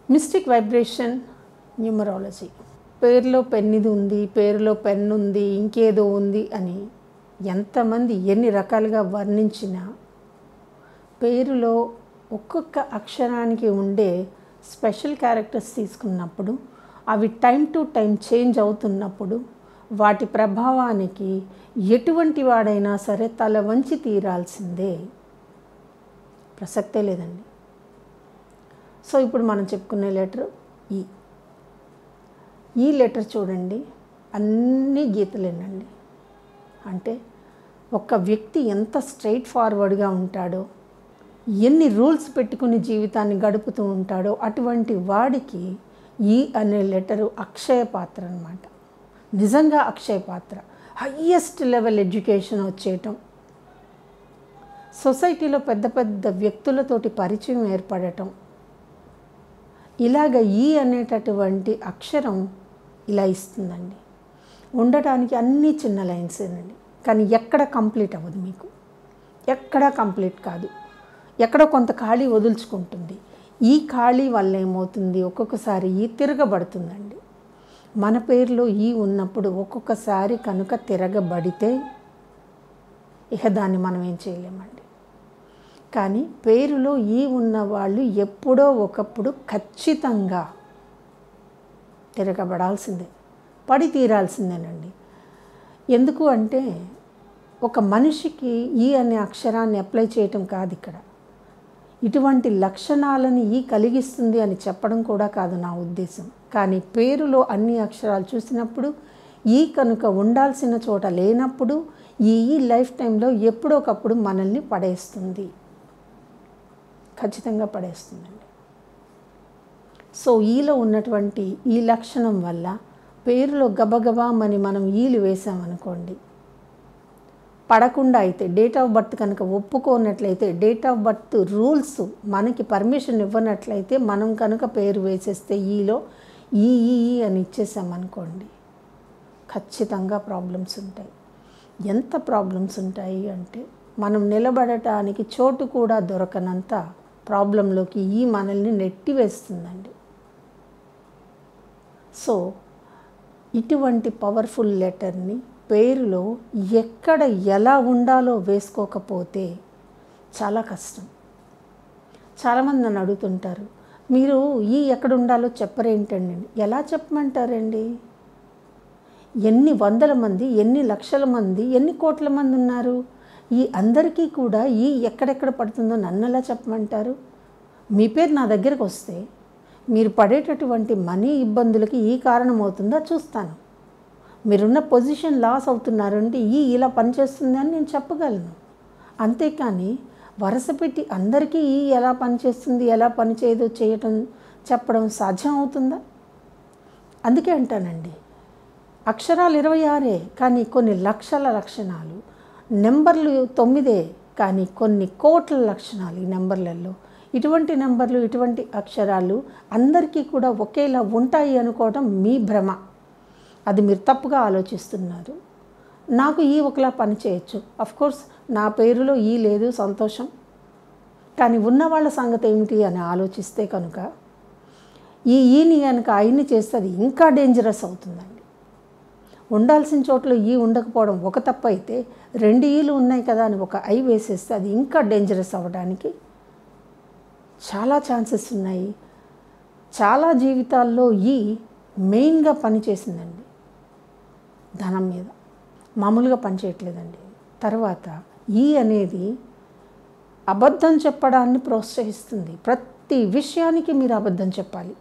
mystic vibration numerology పేరులో పెన్నిది ఉంది పేరులో పెన్ ఉంది ఇంకేదో ఉంది అని ఎంతమంది ఎన్ని రకాలుగా వర్ణించినా పేరులో ఒక్కొక్క అక్షరానికి ఉండే స్పెషల్ క్యారెక్టర్స్ తీసుకున్నప్పుడు అవి టైం టు టైం చేంజ్ అవుతున్నప్పుడు వాటి ప్రభావానికి ఎటువంటి వాడైనా సరే తల వంచి తీరాల్సిందే ప్రసక్తే లేదండి సో ఇప్పుడు మనం చెప్పుకునే లెటర్ ఈ ఈ లెటర్ చూడండి అన్ని గీతలేనండి అంటే ఒక వ్యక్తి ఎంత స్ట్రైట్ ఫార్వర్డ్గా ఉంటాడో ఎన్ని రూల్స్ పెట్టుకుని జీవితాన్ని గడుపుతూ ఉంటాడో అటువంటి వాడికి ఈ అనే లెటరు అక్షయ పాత్ర అనమాట నిజంగా అక్షయ పాత్ర హయ్యెస్ట్ లెవెల్ ఎడ్యుకేషన్ వచ్చేయటం సొసైటీలో పెద్ద పెద్ద వ్యక్తులతోటి పరిచయం ఏర్పడటం ఇలాగ ఈ అనేటటువంటి అక్షరం ఇలా ఇస్తుందండి ఉండటానికి అన్నీ చిన్న లైన్సేనండి కానీ ఎక్కడ కంప్లీట్ అవ్వదు మీకు ఎక్కడా కంప్లీట్ కాదు ఎక్కడో కొంత ఖాళీ వదులుచుకుంటుంది ఈ ఖాళీ వల్ల ఏమవుతుంది ఒక్కొక్కసారి ఈ తిరగబడుతుందండి మన పేరులో ఈ ఉన్నప్పుడు ఒక్కొక్కసారి కనుక తిరగబడితే ఇక దాన్ని మనం ఏం చేయలేమండి కానీ పేరులో ఈ ఉన్న వాళ్ళు ఎప్పుడో ఒకప్పుడు ఖచ్చితంగా తిరగబడాల్సిందే పడి తీరాల్సిందేనండి ఎందుకు అంటే ఒక మనిషికి ఈ అనే అక్షరాన్ని అప్లై చేయటం కాదు ఇక్కడ ఇటువంటి లక్షణాలని ఈ కలిగిస్తుంది అని చెప్పడం కూడా కాదు నా ఉద్దేశం కానీ పేరులో అన్ని అక్షరాలు చూసినప్పుడు ఈ కనుక ఉండాల్సిన చోట లేనప్పుడు ఈ ఈ లైఫ్ టైంలో ఎప్పుడొకప్పుడు మనల్ని పడేస్తుంది ఖచ్చితంగా పడేస్తుందండి సో ఈలో ఉన్నటువంటి ఈ లక్షణం వల్ల పేరులో గబగబామని మనం ఈలు వేసామనుకోండి పడకుండా అయితే డేట్ ఆఫ్ బర్త్ కనుక ఒప్పుకోనట్లయితే డేట్ ఆఫ్ బర్త్ రూల్స్ మనకి పర్మిషన్ ఇవ్వనట్లయితే మనం కనుక పేరు వేసేస్తే ఈలో ఈ ఈ ఈ అని ఇచ్చేసామనుకోండి ఖచ్చితంగా ప్రాబ్లమ్స్ ఉంటాయి ఎంత ప్రాబ్లమ్స్ ఉంటాయి అంటే మనం నిలబడటానికి చోటు కూడా దొరకనంత ప్రాబ్లంలోకి ఈ మనల్ని నెట్టివేస్తుందండి సో ఇటువంటి పవర్ఫుల్ లెటర్ని పేరులో ఎక్కడ ఎలా ఉండాలో వేసుకోకపోతే చాలా కష్టం చాలామంది నన్ను అడుగుతుంటారు మీరు ఈ ఎక్కడ ఉండాలో చెప్పరేంటండి ఎలా చెప్పమంటారండి ఎన్ని వందల మంది ఎన్ని లక్షల మంది ఎన్ని కోట్ల మంది ఉన్నారు ఈ అందరికీ కూడా ఈ ఎక్కడెక్కడ పడుతుందో నన్ను ఎలా చెప్పమంటారు మీ పేరు నా దగ్గరకు వస్తే మీరు పడేటటువంటి మనీ ఇబ్బందులకి ఈ కారణం అవుతుందా చూస్తాను మీరున్న పొజిషన్ లాస్ అవుతున్నారు అంటే ఈ ఇలా పనిచేస్తుంది అని నేను చెప్పగలను అంతేకాని వరుస పెట్టి అందరికీ ఈ ఎలా పనిచేస్తుంది ఎలా పనిచేయదో చేయటం చెప్పడం సాధ్యం అవుతుందా అందుకే అంటానండి అక్షరాలు ఇరవై ఆరే కానీ కొన్ని లక్షల లక్షణాలు నెంబర్లు తొమ్మిదే కానీ కొన్ని కోట్ల లక్షణాలు ఈ నెంబర్లలో ఇటువంటి నెంబర్లు ఇటువంటి అక్షరాలు అందరికీ కూడా ఒకేలా ఉంటాయి అనుకోవడం మీ భ్రమ అది మీరు తప్పుగా ఆలోచిస్తున్నారు నాకు ఈ ఒకలా పని చేయొచ్చు కోర్స్ నా పేరులో ఈ లేదు సంతోషం కానీ ఉన్న వాళ్ళ సంగతి ఏమిటి అని ఆలోచిస్తే కనుక ఈ ఈని కనుక ఐని చేస్తే అది ఇంకా డేంజరస్ అవుతుందండి ఉండాల్సిన చోట్ల ఈ ఉండకపోవడం ఒక తప్పు అయితే రెండు ఈలు ఉన్నాయి కదా అని ఒక ఐ వేసేస్తే అది ఇంకా డేంజరస్ అవ్వడానికి చాలా ఛాన్సెస్ ఉన్నాయి చాలా జీవితాల్లో ఈ మెయిన్గా పనిచేసిందండి ధనం మీద మామూలుగా పనిచేయట్లేదండి తర్వాత ఈ అనేది అబద్ధం చెప్పడాన్ని ప్రోత్సహిస్తుంది ప్రతి విషయానికి మీరు అబద్ధం చెప్పాలి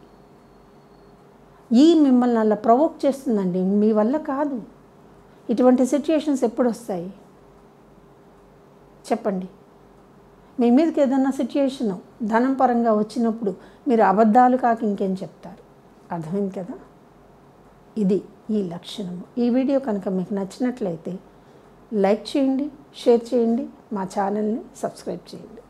ఈ మిమ్మల్ని అలా ప్రవోక్ చేస్తుందండి మీ వల్ల కాదు ఇటువంటి సిచ్యుయేషన్స్ ఎప్పుడు వస్తాయి చెప్పండి మీ మీదకి ఏదన్నా సిచ్యుయేషన్ ధనం పరంగా వచ్చినప్పుడు మీరు అబద్ధాలు కాక ఇంకేం చెప్తారు అర్థమైంది కదా ఇది ఈ లక్షణము ఈ వీడియో కనుక మీకు నచ్చినట్లయితే లైక్ చేయండి షేర్ చేయండి మా ఛానల్ని సబ్స్క్రైబ్ చేయండి